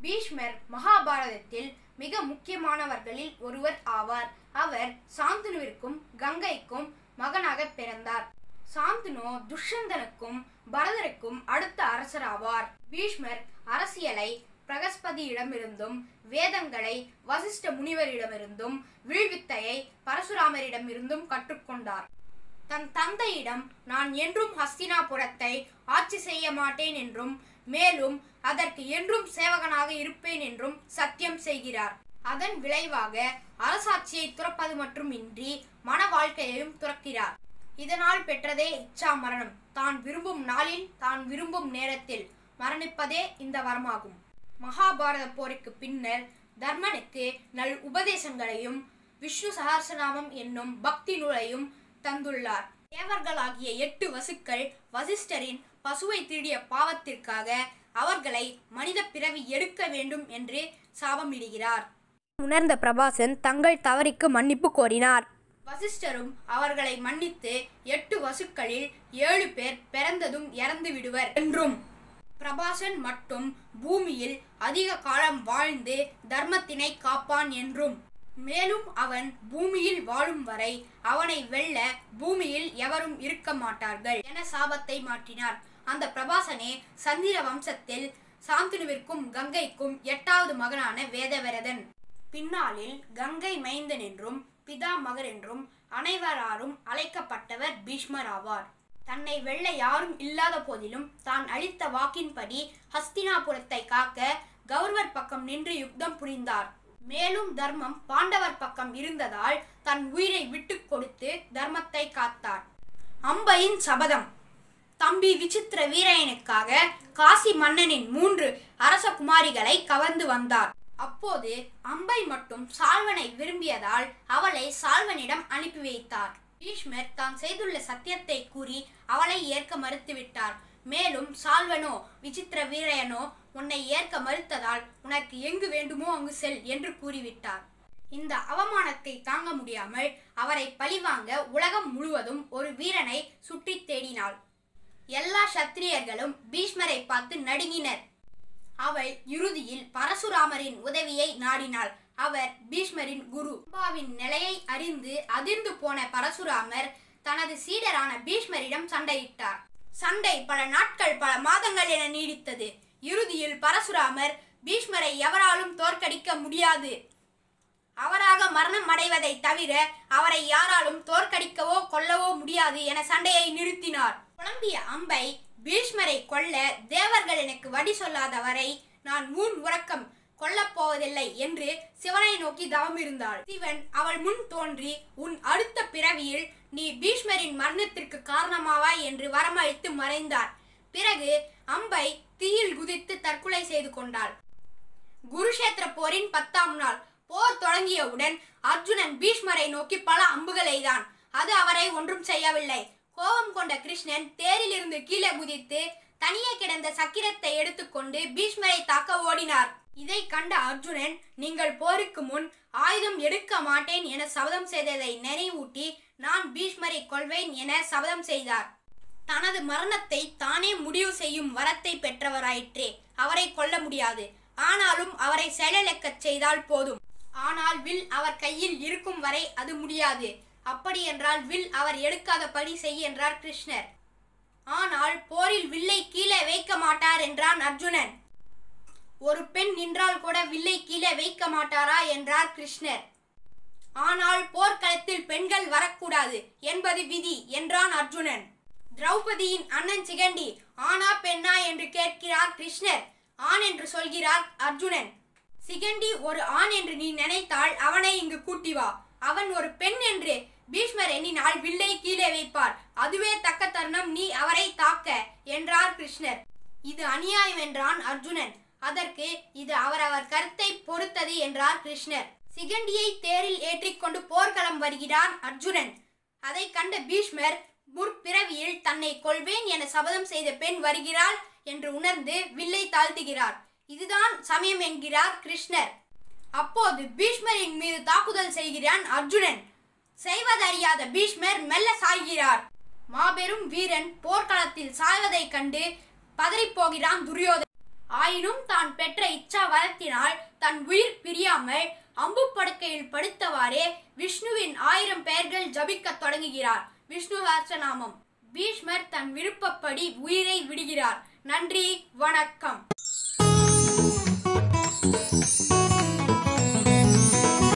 பீஷ்மர் மகாபாரதத்தில் மிக முக்கியமானவர்களில் ஒருவர் ஆவார் அவர் சாந்தனுவிற்கும் கங்கைக்கும் மகனாக பிறந்தார் சாந்தனு துஷ்யந்தனுக்கும் பரதருக்கும் அடுத்த அரசராவார் பீஷ்மர் அரசியலை பிரகஸ்பதியிடமிருந்தும் வேதங்களை வசிஷ்ட முனிவரிடமிருந்தும் வில்வித்தையை பரசுராமரிடமிருந்தும் கற்றுக்கொண்டார் தன் தந்தையிடம் நான் என்றும் ஹஸ்தினாபுரத்தை ஆட்சி செய்ய மாட்டேன் என்றும் மேலும் அதற்கு என்றும் சேவகனாக இருப்பேன் என்றும் சத்தியம் செய்கிறார் அதன் விளைவாக அரசாட்சியை துறப்பது மட்டுமின்றி மன வாழ்க்கையையும் துறக்கிறார் இதனால் பெற்றதே இச்சா மரணம் தான் விரும்பும் நாளில் தான் விரும்பும் நேரத்தில் மரணிப்பதே இந்த வரமாகும் மகாபாரத போருக்கு பின்னர் தர்மனுக்கு நல் உபதேசங்களையும் விஷ்ணு சஹஸ்ரநாமம் என்னும் பக்தி நூலையும் தந்துள்ளார் தேவர்களாகிய எட்டு வசுக்கள் வசிஷ்டரின் பசுவை திருடிய பாவத்திற்காக அவர்களை மனித பிறவி எடுக்க வேண்டும் என்று சாபமிடுகிறார் உணர்ந்த பிரபாசன் தங்கள் தவறிக்கு மன்னிப்பு கோரினார் வசிஷ்டரும் அவர்களை மன்னித்து எட்டு வசுக்களில் ஏழு பேர் பிறந்ததும் இறந்து விடுவர் என்றும் பிரபாசன் மட்டும் பூமியில் அதிக காலம் வாழ்ந்து தர்மத்தினை காப்பான் என்றும் மேலும் அவன் பூமியில் வாழும் வரை அவனை வெல்ல பூமியில் எவரும் இருக்க மாட்டார்கள் என சாபத்தை மாற்றினார் அந்த பிரபாசனே சந்திர வம்சத்தில் சாந்தனுவிற்கும் கங்கைக்கும் எட்டாவது மகனான வேதவிரதன் பின்னாளில் கங்கை மைந்தன் என்றும் பிதாமகர் என்றும் அனைவராலும் அழைக்கப்பட்டவர் பீஷ்மர் ஆவார் தன்னை வெல்ல யாரும் இல்லாத போதிலும் தான் அளித்த வாக்கின்படி ஹஸ்தினாபுரத்தை காக்க கௌரவர் பக்கம் நின்று யுத்தம் புரிந்தார் மேலும் தர்மம் பாண்டவர் பக்கம் இருந்ததால் தன் உயிரை விட்டு கொடுத்து தர்மத்தை காத்தார் அம்பையின் சபதம் தம்பி விசித்திர வீரையனுக்காக காசி மன்னனின் மூன்று அரச குமாரிகளை கவர்ந்து வந்தார் அப்போது அம்பை மட்டும் சால்வனை விரும்பியதால் அவளை சால்வனிடம் அனுப்பி வைத்தார் பீஷ்மர் தான் செய்துள்ள சத்தியத்தை கூறி அவளை ஏற்க மறுத்துவிட்டார் மேலும் சால்வனோ விசித்திர வீரையனோ உன்னை ஏற்க மறுத்ததால் உனக்கு எங்கு வேண்டுமோ அங்கு செல் என்று கூறிவிட்டார் இந்த அவமானத்தை தாங்க முடியாமல் அவரை பழிவாங்க உலகம் முழுவதும் ஒரு வீரனை சுற்றித் தேடினாள் எல்லா சத்திரியர்களும் பீஷ்மரை பார்த்து நடுங்கினர் அவள் இறுதியில் பரசுராமரின் உதவியை நாடினாள் அவர் பீஷ்மரின் குரு அம்பாவின் நிலையை அறிந்து அதிர்ந்து போன பரசுராமர் தனது சீடரான பீஷ்மரிடம் சண்டையிட்டார் சண்டை பல நாட்கள் பல மாதங்கள் என நீடித்தது இறுதியில் பரசுராமர் பீஷ்மரை எவராலும் தோற்கடிக்க முடியாது அவராக மரணம் அடைவதை தவிர அவரை யாராலும் தோற்கடிக்கவோ கொல்லவோ முடியாது என சண்டையை நிறுத்தினார் குழம்பிய அம்பை பீஷ்மரை கொல்ல தேவர்கள் எனக்கு வழி சொல்லாத வரை நான் ஊன் உறக்கம் கொல்லப் போவதில்லை என்று சிவனை நோக்கி தவம் இருந்தாள் சிவன் அவள் முன் தோன்றி உன் அடுத்த பிறவியில் நீ பீஷ்மரின் மரணத்திற்கு காரணமாவாய் என்று வரமளித்து மறைந்தார் பிறகு அம்பை தீயில் குதித்து தற்கொலை செய்து கொண்டாள் குருஷேத்திர போரின் பத்தாம் நாள் போர் தொடங்கியவுடன் அர்ஜுனன் பீஷ்மரை நோக்கி பல அம்புகள் எய்தான் அது அவரை ஒன்றும் செய்யவில்லை கோபம் கொண்ட கிருஷ்ணன் தேரிலிருந்து கீழே குதித்து தனியே கிடந்த சக்கிரத்தை எடுத்துக்கொண்டு பீஷ்மரை தாக்க ஓடினார் இதை கண்ட அர்ஜுனன் நீங்கள் போருக்கு முன் ஆயுதம் எடுக்க மாட்டேன் என சபதம் செய்ததை நினைவூட்டி நான் பீஷ்மரை கொள்வேன் என சபதம் செய்தார் தனது மரணத்தை தானே முடிவு செய்யும் வரத்தை பெற்றவராயிற்றே அவரை கொல்ல முடியாது ஆனாலும் அவரை செயலிழக்கச் செய்தால் போதும் ஆனால் வில் அவர் கையில் இருக்கும் வரை அது முடியாது அப்படி என்றால் வில் அவர் எடுக்காதபடி செய் என்றார் கிருஷ்ணர் ஆனால் போரில் வில்லை கீழே வைக்க மாட்டார் என்றான் அர்ஜுனன் ஒரு பெண் நின்றால் கூட வில்லை கீழே வைக்க மாட்டாரா என்றார் கிருஷ்ணர் ஆனால் போர்க்களத்தில் பெண்கள் வரக்கூடாது என்பது விதி என்றான் அர்ஜுனன் திரௌபதியின் அண்ணன் சிகண்டி ஆனா பெண்ணா என்று கேட்கிறார் கிருஷ்ணர் ஆண் என்று சொல்கிறார் அர்ஜுனன் சிகண்டி ஒரு ஆண் என்று நீ நினைத்தால் அவனை இங்கு கூட்டி வா அவன் ஒரு பெண் என்று பீஷ்மர் எண்ணினால் வில்லை கீழே வைப்பார் அதுவே தக்க தருணம் நீ அவரை தாக்க என்றார் கிருஷ்ணர் இது அநியாயம் என்றான் அர்ஜுனன் அதற்கு இது அவரவர் கருத்தை பொறுத்தது என்றார் கிருஷ்ணர் சிகண்டியை தேரில் ஏற்றிக்கொண்டு போர்க்களம் வருகிறான் அர்ஜுனன் அதை கண்ட பீஷ்மர் முற்பிறவியில் தன்னை கொள்வேன் என சபதம் செய்த பெண் வருகிறாள் என்று உணர்ந்து வில்லை தாழ்த்துகிறார் இதுதான் சமயம் என்கிறார் கிருஷ்ணர் அப்போது பீஷ்மரின் மீது தாக்குதல் செய்கிறான் அர்ஜுனன் செய்வதறியாத பீஷ்மர் மெல்ல சாய்கிறார் மாபெரும் வீரன் போர்க்களத்தில் சாய்வதைக் கண்டு பதறிப்போகிறான் துரியோதனன் ஆயினும் தான் பெற்ற இச்சா வரத்தினால் தன் உயிர் பிரியாமல் அம்பு படுக்கையில் படுத்தவாறே விஷ்ணுவின் ஆயிரம் பெயர்கள் ஜபிக்கத் தொடங்குகிறார் விஷ்ணு சஹஸ்ரநாமம் பீஷ்மர் தன் விருப்பப்படி உயிரை விடுகிறார் நன்றி வணக்கம்